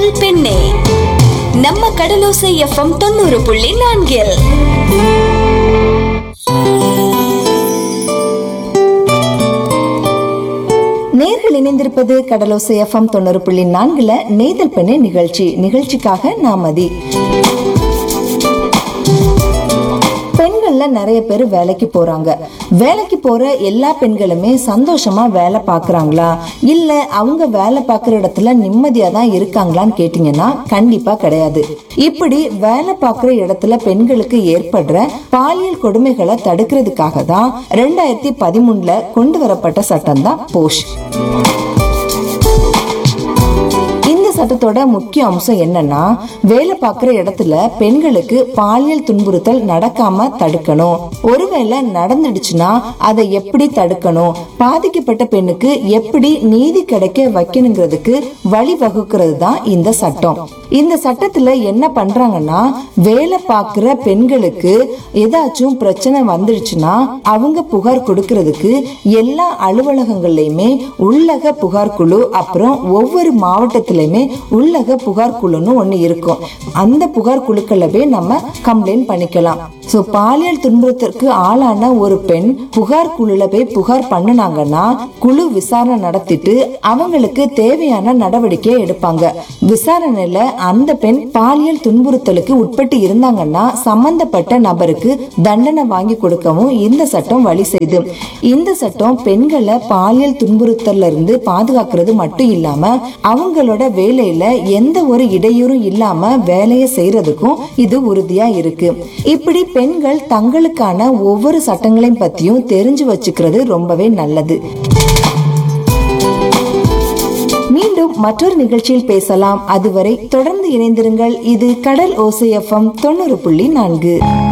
நெய்தல் பெண்ணே நம்ம கடலோசை எஃப்எம் தொண்ணூறு புள்ளி நான்கில் நேர்கள் இணைந்திருப்பது கடலோசை எஃப்எம் தொண்ணூறு புள்ளி நான்குல நெய்தல் பெண்ணை நிகழ்ச்சி நிகழ்ச்சிக்காக நாமதி பெண்கள்ல நிறைய பேர் வேலைக்கு போறாங்க வேலைக்கு போற எல்லா பெண்களுமே சந்தோஷமா வேலை பாக்குறாங்களா இல்ல அவங்க வேலை பார்க்குற இடத்துல நிம்மதியா தான் இருக்காங்களான்னு கேட்டீங்கன்னா கண்டிப்பா கிடையாது இப்படி வேலை பார்க்குற இடத்துல பெண்களுக்கு ஏற்படுற பாலியல் கொடுமைகளை தடுக்கிறதுக்காக தான் ரெண்டாயிரத்தி பதிமூணுல கொண்டு வரப்பட்ட சட்டம் தான் போஷ் இந்த சட்டத்தோட முக்கிய அம்சம் என்னன்னா வேலை பார்க்குற இடத்துல பெண்களுக்கு பாலியல் துன்புறுத்தல் நடக்காம தடுக்கணும் ஒருவேளை நடந்துடுச்சுன்னா அதை எப்படி தடுக்கணும் பாதிக்கப்பட்ட பெண்ணுக்கு எப்படி நீதி கிடைக்க வைக்கணுங்கிறதுக்கு வழிவகுக்கிறது தான் இந்த சட்டம் இந்த சட்டத்துல என்ன பண்றாங்கன்னா வேலை பார்க்குற பெண்களுக்கு ஏதாச்சும் பிரச்சனை வந்துடுச்சுன்னா அவங்க புகார் கொடுக்கறதுக்கு எல்லா அலுவலகங்கள்லயுமே உள்ளக புகார் குழு அப்புறம் ஒவ்வொரு மாவட்டத்திலயுமே உள்ளக புகார் குழுன்னு ஒண்ணு இருக்கும் அந்த புகார் குழுக்களவே நம்ம கம்ப்ளைண்ட் பண்ணிக்கலாம் சோ பாலியல் துன்புறுத்தலுக்கு ஆளான ஒரு பெண் புகார் குழுல போய் புகார் பண்ணுனாங்கன்னா குழு விசாரணை நடத்திட்டு அவங்களுக்கு தேவையான நடவடிக்கை எடுப்பாங்க விசாரணையில அந்த பெண் பாலியல் துன்புறுத்தலுக்கு உட்பட்டு இருந்தாங்கன்னா சம்பந்தப்பட்ட நபருக்கு தண்டனை வாங்கி கொடுக்கவும் இந்த சட்டம் வழி செய்து இந்த சட்டம் பெண்களை பாலியல் துன்புறுத்தல்ல இருந்து பாதுகாக்கிறது மட்டும் இல்லாம அவங்களோட வேலையில எந்த ஒரு இடையூறும் இல்லாம வேலையை செய்யறதுக்கும் இது உறுதியா இருக்கு இப்படி பெண்கள் தங்களுக்கான ஒவ்வொரு சட்டங்களையும் பத்தியும் தெரிஞ்சு வச்சுக்கிறது ரொம்பவே நல்லது மீண்டும் மற்றொரு நிகழ்ச்சியில் பேசலாம் அதுவரை தொடர்ந்து இணைந்திருங்கள் இது கடல் ஓசை எஃப்எம் தொண்ணூறு புள்ளி நான்கு